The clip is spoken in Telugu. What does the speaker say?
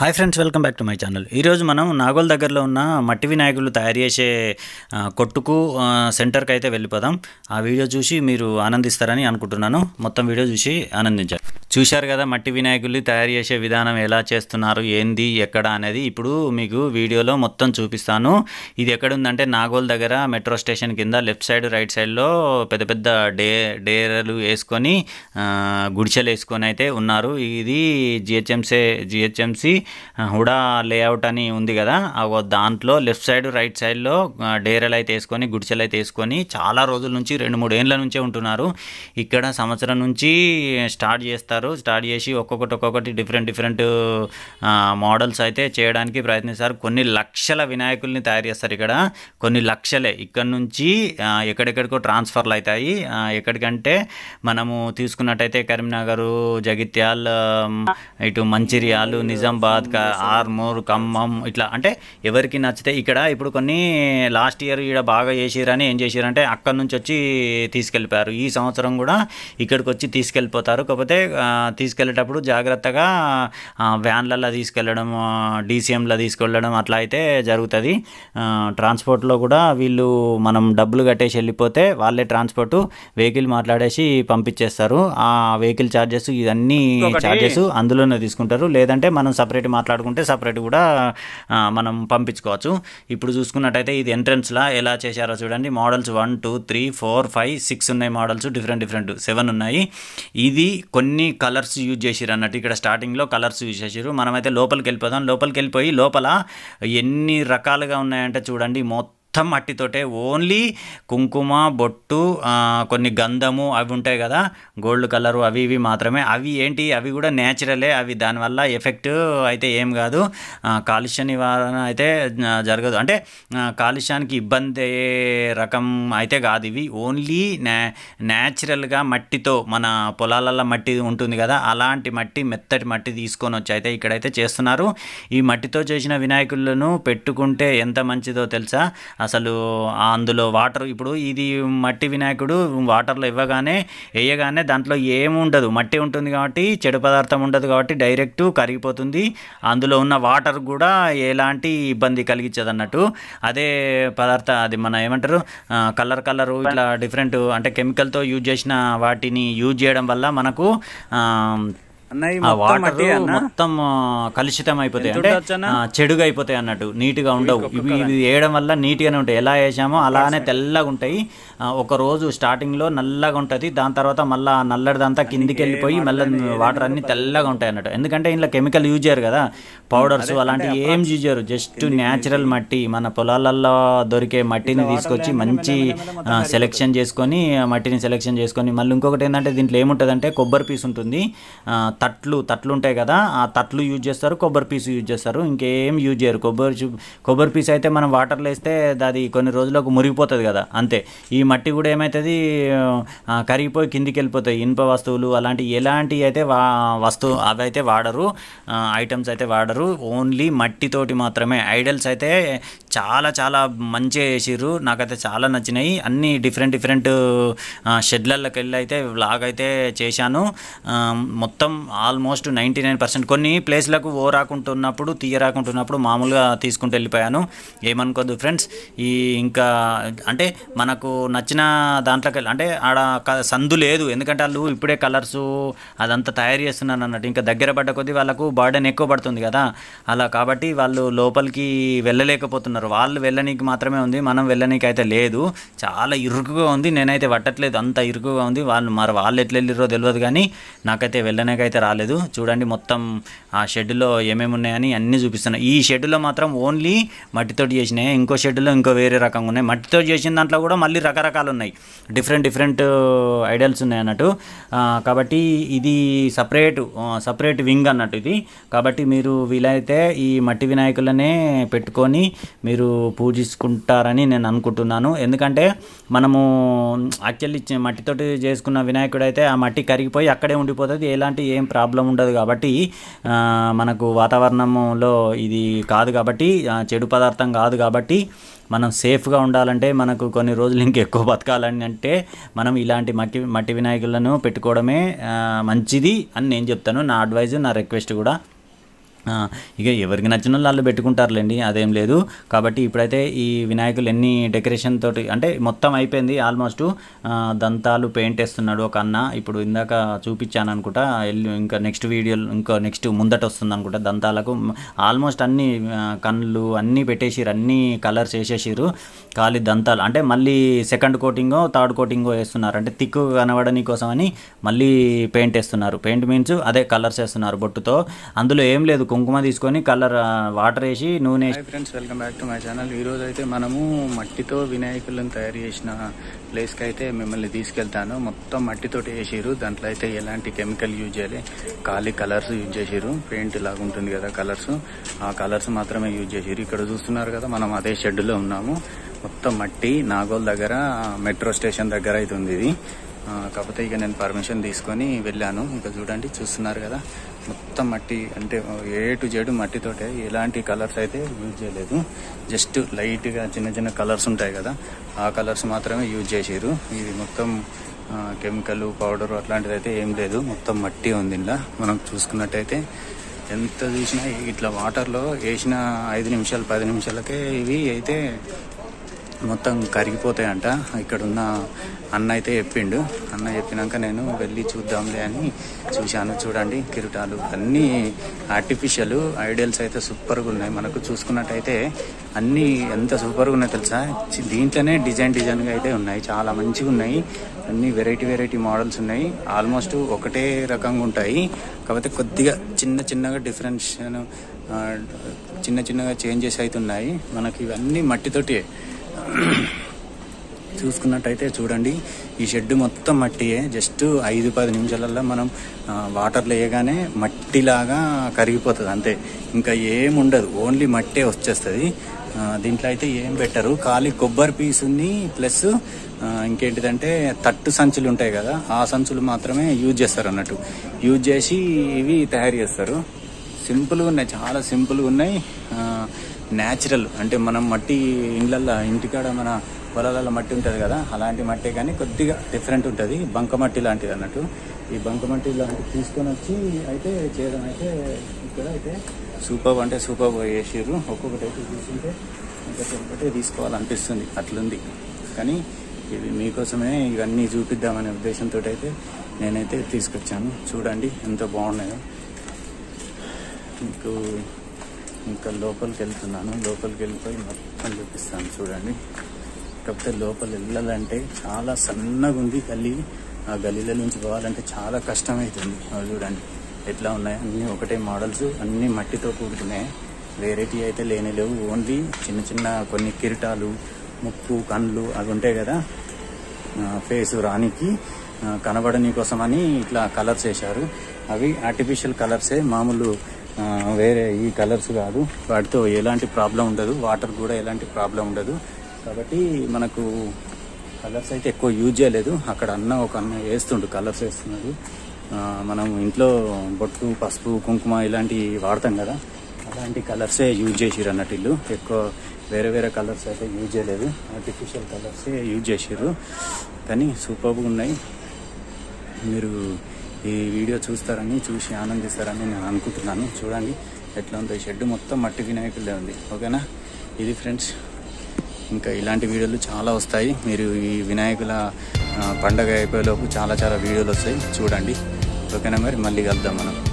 Hi friends welcome back to my channel ఈరోజు మనం నాగోల్ దగ్గరలో ఉన్న మట్టి వినాయకులు తయారు చేసే ఆ, కొట్టుకు ఆ, సెంటర్కి అయితే వెళ్ళిపోదాం ఆ వీడియో చూసి మీరు ఆనందిస్తారని అనుకుంటున్నాను మొత్తం వీడియో చూసి ఆనందించారు చూశారు కదా మట్టి వినాయకుల్ని తయారు చేసే విధానం ఎలా చేస్తున్నారు ఏంది ఎక్కడ అనేది ఇప్పుడు మీకు వీడియోలో మొత్తం చూపిస్తాను ఇది ఎక్కడ ఉందంటే నాగోల్ దగ్గర మెట్రో స్టేషన్ కింద లెఫ్ట్ సైడ్ రైట్ సైడ్లో పెద్ద పెద్ద డే డేరలు వేసుకొని ఆ, గుడిసెలు వేసుకొని అయితే ఉన్నారు ఇది జిహెచ్ఎంసీ జిహెచ్ఎంసి హుడా లేఅవుట్ అని ఉంది కదా ఆ ఓ దాంట్లో లెఫ్ట్ సైడ్ రైట్ సైడ్లో ఆ, డేరలు అయితే వేసుకొని గుడిసెలు అయితే వేసుకొని చాలా రోజుల నుంచి రెండు మూడు ఏళ్ళ నుంచే ఉంటున్నారు ఇక్కడ సంవత్సరం నుంచి స్టార్ట్ చేస్తారు స్టార్ట్ చేసి ఒక్కొక్కటి ఒక్కొక్కటి డిఫరెంట్ డిఫరెంట్ మోడల్స్ అయితే చేయడానికి ప్రయత్నిస్తారు కొన్ని లక్షల వినాయకుల్ని తయారు చేస్తారు ఇక్కడ కొన్ని లక్షలే ఇక్కడ నుంచి ఆ, ఎక్కడెక్కడికో ట్రాన్స్ఫర్లు అవుతాయి ఆ, ఎక్కడికంటే మనము తీసుకున్నట్టయితే కరీంనగర్ జగిత్యాల్ ఆ, ఇటు మంచిర్యాలు నిజామాబాద్ క- ఆర్మూర్ ఖమ్మం ఇట్లా అంటే ఎవరికి నచ్చితే ఇక్కడ ఇప్పుడు కొన్ని లాస్ట్ ఇయర్ ఇక్కడ బాగా చేసిరని ఏం చేసిరంటే అక్కడ నుంచి వచ్చి తీసుకెళ్ళిపోయారు ఈ సంవత్సరం కూడా ఇక్కడికి వచ్చి తీసుకెళ్ళిపోతారు కాకపోతే ఆ, తీసుకెళ్ళేటప్పుడు జాగ్రత్తగా ఆ, వ్యాన్లలో తీసుకెళ్ళడం డీసీఎంలో తీసుకెళ్ళడం అట్లా అయితే జరుగుతుంది ఆ, ట్రాన్స్పోర్ట్లో కూడా వీళ్ళు మనం డబ్బులు కట్టేసి వెళ్ళిపోతే వాళ్ళే ట్రాన్స్పోర్ట్ వెహికల్ మాట్లాడేసి పంపించేస్తారు ఆ వెహికల్ ఛార్జెస్ ఇవన్నీ ఛార్జెస్ అందులోనే తీసుకుంటారు లేదంటే మనం సపరేట్ మాట్లాడుకుంటే సపరేట్ కూడా ఆ, మనం పంపించుకోవచ్చు ఇప్పుడు చూసుకున్నట్టయితే ఇది ఎంట్రన్స్లా ఎలా చేశారో చూడండి models one two three four five six ఉన్నాయి మోడల్స్ డిఫరెంట్ డిఫరెంట్ సెవెన్ ఉన్నాయి ఇది కొన్ని కలర్స్ యూజ్ చేసిరు అన్నట్టు ఇక్కడ స్టార్టింగ్లో కలర్స్ యూజ్ చేసిరు మనమైతే లోపలికి వెళ్ళిపోదాం లోపలికి వెళ్ళిపోయి లోపల ఎన్ని రకాలుగా ఉన్నాయంటే చూడండి మొత్తం మొత్తం మట్టితోటే ఓన్లీ కుంకుమ బొట్టు ఆ, కొన్ని గంధము అవి ఉంటాయి కదా గోల్డ్ కలరు అవి ఇవి మాత్రమే అవి ఏంటి అవి కూడా న్యాచురలే అవి దానివల్ల ఎఫెక్ట్ అయితే ఏం కాదు ఆ, కాలుష్య నివారణ అయితే ఆ, జరగదు అంటే ఆ, కాలుష్యానికి ఇబ్బంది అయ్యే రకం అయితే కాదు ఇవి ఓన్లీ న్యా న్యాచురల్గా మట్టితో మన పొలాలలో మట్టి ఉంటుంది కదా అలాంటి మట్టి మెత్తటి మట్టి తీసుకొని వచ్చి అయితే ఇక్కడైతే చేస్తున్నారు ఈ మట్టితో చేసిన వినాయకులను పెట్టుకుంటే ఎంత మంచిదో తెలుసా అసలు అందులో వాటర్ ఇప్పుడు ఇది మట్టి వినాయకుడు వాటర్లో ఇవ్వగానే వేయగానే దాంట్లో ఏముండదు మట్టి ఉంటుంది కాబట్టి చెడు పదార్థం ఉండదు కాబట్టి డైరెక్ట్ కరిగిపోతుంది అందులో ఉన్న వాటర్ కూడా ఎలాంటి ఇబ్బంది కలిగించదు అన్నట్టు అదే పదార్థ అది మన ఏమంటారు కలర్ కలరు ఇట్లా డిఫరెంట్ అంటే కెమికల్తో యూజ్ చేసిన వాటిని యూజ్ చేయడం వల్ల మనకు ఆ, అన్నయ్య ఆ మొత్తం మట్టి వాటర్ అన్న మొత్తం ఆ, కలుషితం అయిపోతాయి ఎంత అంటే ఉండొచ్చు అన్న? ఆ, చెడుగా అయిపోతాయి అన్నట్టు నీట్గా ఉండవు ఇవి ఇవి వేయడం వల్ల నీట్గానే ఉంటాయి ఎలా వేసామో అలానే తెల్లగా ఉంటాయి ఆ, ఒక రోజు స్టార్టింగ్లో నల్లగా ఉంటుంది దాని తర్వాత మళ్ళీ నల్లడిదంతా కిందికి వెళ్ళిపోయి మళ్ళీ వాటర్ అన్ని తెల్లగా ఉంటాయి అన్నట్టు ఎందుకంటే ఇంట్లో కెమికల్ యూజ్ చేయరు కదా పౌడర్స్ అలాంటివి ఏం యూజ్ చేయరు జస్ట్ న్యాచురల్ మట్టి మన పొలాలలో దొరికే మట్టిని తీసుకొచ్చి మంచి సెలెక్షన్ చేసుకొని ఆ మట్టిని సెలెక్షన్ చేసుకొని మళ్ళీ ఇంకొకటి ఏంటంటే దీంట్లో ఏముంటుందంటే కొబ్బరి పీస్ ఉంటుంది ఆ, తట్లు తట్లు ఉంటాయి కదా ఆ తట్లు యూజ్ చేస్తారు కొబ్బరి పీస్ యూజ్ చేస్తారు ఇంకేం యూజ్ చేయరు కొబ్బరి చు- కొబ్బరి పీస్ అయితే మనం వాటర్లో వేస్తే అది కొన్ని రోజులకు మురిగిపోతుంది కదా అంతే ఈ మట్టి కూడా ఏమవుతుంది ఆ, కరిగిపోయి కిందికి వెళ్ళిపోతాయి ఇనుప వస్తువులు అలాంటి ఎలాంటివి అయితే వా వస్తువు అవి అయితే వాడరు ఐటమ్స్ అయితే వాడరు ఓన్లీ మట్టితోటి మాత్రమే ఐడల్స్ అయితే చాలా చాలా మంచిగా చేసిర్రు నాకైతే చాలా నచ్చినాయి అన్ని డిఫరెంట్ డిఫరెంట్ షెడ్లలోకి వెళ్ళి అయితే వ్లాగ్ అయితే చేశాను ఆ, మొత్తం ఆల్మోస్ట్ నైంటీ నైన్ పర్సెంట్ కొన్ని ప్లేస్లకు ఓ రాకుంటున్నప్పుడు తీయ రాకుంటున్నప్పుడు మామూలుగా తీసుకుంటూ వెళ్ళిపోయాను ఏమనుకోద్దు ఫ్రెండ్స్ ఈ ఇంకా అంటే మనకు నచ్చిన దాంట్లోకి వెళ్ళి అంటే ఆడ క- సందు లేదు ఎందుకంటే వాళ్ళు ఇప్పుడే కలర్స్ అదంతా తయారు చేస్తున్నారు అన్నట్టు ఇంకా దగ్గర పడ్డ కొద్దీ వాళ్ళకు బర్డెన్ ఎక్కువ పడుతుంది కదా అలా కాబట్టి వాళ్ళు లోపలికి వెళ్ళలేకపోతున్నారు వాళ్ళు వెళ్ళనీకి మాత్రమే ఉంది మనం వెళ్ళనీకి అయితే లేదు చాలా ఇరుకుగా ఉంది నేనైతే పట్టట్లేదు అంత ఇరుకుగా ఉంది వాళ్ళు మరి వాళ్ళు ఎట్లా వెళ్ళిరో తెలియదు కానీ నాకైతే వెళ్ళనీకైతే రాలేదు చూడండి మొత్తం ఆ షెడ్లో ఏమేమి ఉన్నాయని అన్నీ చూపిస్తున్నాయి ఈ షెడ్లో మాత్రం ఓన్లీ మట్టితోటి చేసినాయి ఇంకో షెడ్లో ఇంకో వేరే రకంగా ఉన్నాయి మట్టితో చేసిన దాంట్లో కూడా మళ్ళీ రకరకాలు ఉన్నాయి డిఫరెంట్ డిఫరెంట్ ఐడల్స్ ఉన్నాయి అన్నట్టు ఆ, కాబట్టి ఇది సపరేట్ సపరేట్ వింగ్ అన్నట్టు ఇది కాబట్టి మీరు వీలైతే ఈ మట్టి వినాయకులనే పెట్టుకొని మీరు పూజించుకుంటారని నేను అనుకుంటున్నాను ఎందుకంటే మనము యాక్చువల్లీ మట్టితోటి చేసుకున్న వినాయకుడు అయితే ఆ మట్టి కరిగిపోయి అక్కడే ఉండిపోతుంది ఎలాంటి ఏం ప్రాబ్లం ఉండదు కాబట్టి ఆ, మనకు వాతావరణంలో ఇది కాదు కాబట్టి ఆ, చెడు పదార్థం కాదు కాబట్టి మనం సేఫ్గా ఉండాలంటే మనకు కొన్ని రోజులు ఇంకెక్కువ బతకాలని అంటే మనం ఇలాంటి మట్టి మట్టి వినాయకులను పెట్టుకోవడమే ఆ, మంచిది అని నేను చెప్తాను నా అడ్వైజ్ నా రిక్వెస్ట్ కూడా ఆ, ఇక ఎవరికి నచ్చిన వాళ్ళు వాళ్ళు పెట్టుకుంటారులేండి అదేం లేదు కాబట్టి ఇప్పుడైతే ఈ వినాయకులు ఎన్ని డెకరేషన్ తోటి అంటే మొత్తం అయిపోయింది ఆల్మోస్ట్ ఆ, దంతాలు పెయింట్ వేస్తున్నాడు ఒక అన్న ఇప్పుడు ఇందాక చూపించాను అనుకుంటా ఎల్లు ఇంకా నెక్స్ట్ వీడియో ఇంకా నెక్స్ట్ ముందట వస్తుంది అనుకుంటా దంతాలకు ఆల్మోస్ట్ అన్ని ఆ, కళ్ళు అన్నీ పెట్టేసిరు అన్ని కలర్స్ వేసేసిరు ఖాళీ దంతాలు అంటే మళ్ళీ సెకండ్ కోటింగో థర్డ్ కోటింగో వేస్తున్నారు అంటే తిక్కు కనబడని కోసం అని మళ్ళీ పెయింట్ వేస్తున్నారు పెయింట్ మీన్స్ అదే కలర్స్ వేస్తున్నారు బొట్టుతో అందులో ఏం లేదు కుంకుమ తీసుకొని కలర్ వాటర్ వేసి నూనె hi friends welcome back to my channel ఈ రోజు అయితే మనము మట్టితో వినాయకులను తయారు చేసిన ప్లేస్కి అయితే మిమ్మల్ని తీసుకెళ్తాను మొత్తం మట్టితోటి వేసిరు దాంట్లో అయితే ఎలాంటి కెమికల్ యూజ్ చేయాలి ఖాళీ కలర్స్ యూజ్ చేసిరు పెయింట్ లాగా ఉంటుంది కదా కలర్స్ ఆ కలర్స్ మాత్రమే యూజ్ చేసిరు ఇక్కడ చూస్తున్నారు కదా మనం అదే షెడ్లో ఉన్నాము మొత్తం మట్టి నాగోల్ దగ్గర మెట్రో స్టేషన్ దగ్గర అయితే ఉంది ఇది ఆ, కాకపోతే ఇక నేను పర్మిషన్ తీసుకొని వెళ్ళాను ఇక చూడండి చూస్తున్నారు కదా మొత్తం మట్టి అంటే ఏ టు జెడ్ మట్టితోటే ఎలాంటి కలర్స్ అయితే యూజ్ చేయలేదు జస్ట్ లైట్గా చిన్న చిన్న కలర్స్ ఉంటాయి కదా ఆ కలర్స్ మాత్రమే యూజ్ చేసారు ఇది మొత్తం కెమికల్ పౌడర్ అట్లాంటిది అయితే ఏం లేదు మొత్తం మట్టి ఉంది ఇలా మనం చూసుకున్నట్టయితే ఎంత చూసినా ఇట్లా వాటర్లో వేసిన ఐదు నిమిషాలు పది నిమిషాలకే ఇవి అయితే మొత్తం కరిగిపోతాయంట ఇక్కడ ఉన్న అన్న అయితే చెప్పిండు అన్న చెప్పినాక నేను వెళ్ళి చూద్దాంలే అని చూశాను చూడండి కిరీటాలు అన్నీ ఆర్టిఫిషియల్ ఐడియల్స్ అయితే సూపర్గా ఉన్నాయి మనకు చూసుకున్నట్టయితే అన్నీ ఎంత సూపర్గా ఉన్నాయి తెలుసా చి- దీంట్లోనే డిజైన్ డిజైన్గా అయితే ఉన్నాయి చాలా మంచిగా ఉన్నాయి అన్ని వెరైటీ వెరైటీ మోడల్స్ ఉన్నాయి ఆల్మోస్ట్ ఒకటే రకంగా ఉంటాయి కాకపోతే కొద్దిగా చిన్న చిన్నగా డిఫరెన్షన్ చిన్న చిన్నగా చేంజెస్ అయితే ఉన్నాయి మనకి ఇవన్నీ మట్టితోటి చూసుకున్నట్టయితే చూడండి ఈ షెడ్ మొత్తం మట్టియే జస్ట్ ఐదు పది నిమిషాలలో మనం ఆ, వాటర్లో వేయగానే మట్టిలాగా కరిగిపోతుంది అంతే ఇంకా ఏం ఉండదు ఓన్లీ మట్టే వచ్చేస్తుంది ఆ, దీంట్లో అయితే ఏం పెట్టరు ఖాళీ కొబ్బరి పీస్ ఉంది ప్లస్ ఆ, ఇంకేంటిదంటే తట్టు సంచులు ఉంటాయి కదా ఆ సంచులు మాత్రమే యూజ్ చేస్తారు అన్నట్టు యూజ్ చేసి ఇవి తయారు చేస్తారు సింపుల్గా ఉన్నాయి చాలా సింపుల్గా ఉన్నాయి న్యాచురల్ అంటే మనం మట్టి ఇండ్లల్లో ఇంటికాడ మన పొలాలలో మట్టి ఉంటుంది కదా అలాంటి మట్టే కానీ కొద్దిగా డిఫరెంట్ ఉంటుంది బంక మట్టి లాంటిది అన్నట్టు ఈ బంక మట్టి లాంటిది తీసుకొని వచ్చి అయితే చేయడం అయితే ఇక్కడ అయితే సూపర్ అంటే సూపర్ వేసిర్రు ఒక్కొక్కటి అయితే తీసుకుంటే ఇంకా ఒకటే తీసుకోవాలనిపిస్తుంది అట్లుంది కానీ ఇవి మీకోసమే ఇవన్నీ చూపిద్దామనే ఉద్దేశంతో అయితే నేనైతే తీసుకొచ్చాను చూడండి ఎంత బాగున్నాయో మీకు ఇంకా లోపలికి వెళ్తున్నాను లోపలికి వెళ్ళిపోయి మొత్తం చూపిస్తాను చూడండి కాకపోతే లోపల వెళ్ళాలంటే చాలా సన్నగా ఉంది గల్లీ ఆ గల్లీల నుంచి పోవాలంటే చాలా కష్టమవుతుంది అవి చూడండి ఎట్లా ఉన్నాయి అన్నీ ఒకటే మోడల్స్ అన్నీ మట్టితో కూడుకున్నాయి వెరైటీ అయితే లేనే లేవు ఓన్లీ చిన్న చిన్న కొన్ని కిరీటాలు ముక్కు కళ్ళు అవి ఉంటాయి కదా ఫేస్ రానికి ఆ, కనబడని కోసమని ఇట్లా కలర్స్ వేశారు అవి ఆర్టిఫిషియల్ కలర్సే మామూలు ఆ, వేరే ఈ కలర్స్ కాదు వాటితో ఎలాంటి ప్రాబ్లం ఉండదు వాటర్ కూడా ఎలాంటి ప్రాబ్లం ఉండదు కాబట్టి మనకు కలర్స్ అయితే ఎక్కువ యూజ్ చేయలేదు అక్కడ అన్న ఒక అన్న వేస్తుండు కలర్స్ వేస్తున్నాడు ఆ, మనం ఇంట్లో బొట్టు పసుపు కుంకుమ ఇలాంటివి వాడతాం కదా అలాంటి కలర్సే యూజ్ చేసిరు అన్నట్టు ఇల్లు ఎక్కువ వేరే వేరే కలర్స్ అయితే యూజ్ చేయలేదు ఆర్టిఫిషియల్ కలర్సే యూజ్ చేసిర్రు కానీ సూపర్గా ఉన్నాయి మీరు ఈ వీడియో చూస్తారని చూసి ఆనందిస్తారని నేను అనుకుంటున్నాను చూడండి ఎట్లా ఉందో ఈ షెడ్ మొత్తం మట్టి వినాయకులే ఉంది ఓకేనా ఇది ఫ్రెండ్స్ ఇంకా ఇలాంటి వీడియోలు చాలా వస్తాయి మీరు ఈ వినాయకుల ఆ, పండగ అయిపోయేలోపు చాలా చాలా వీడియోలు వస్తాయి చూడండి ఓకేనా మరి మళ్ళీ కలుద్దాం మనం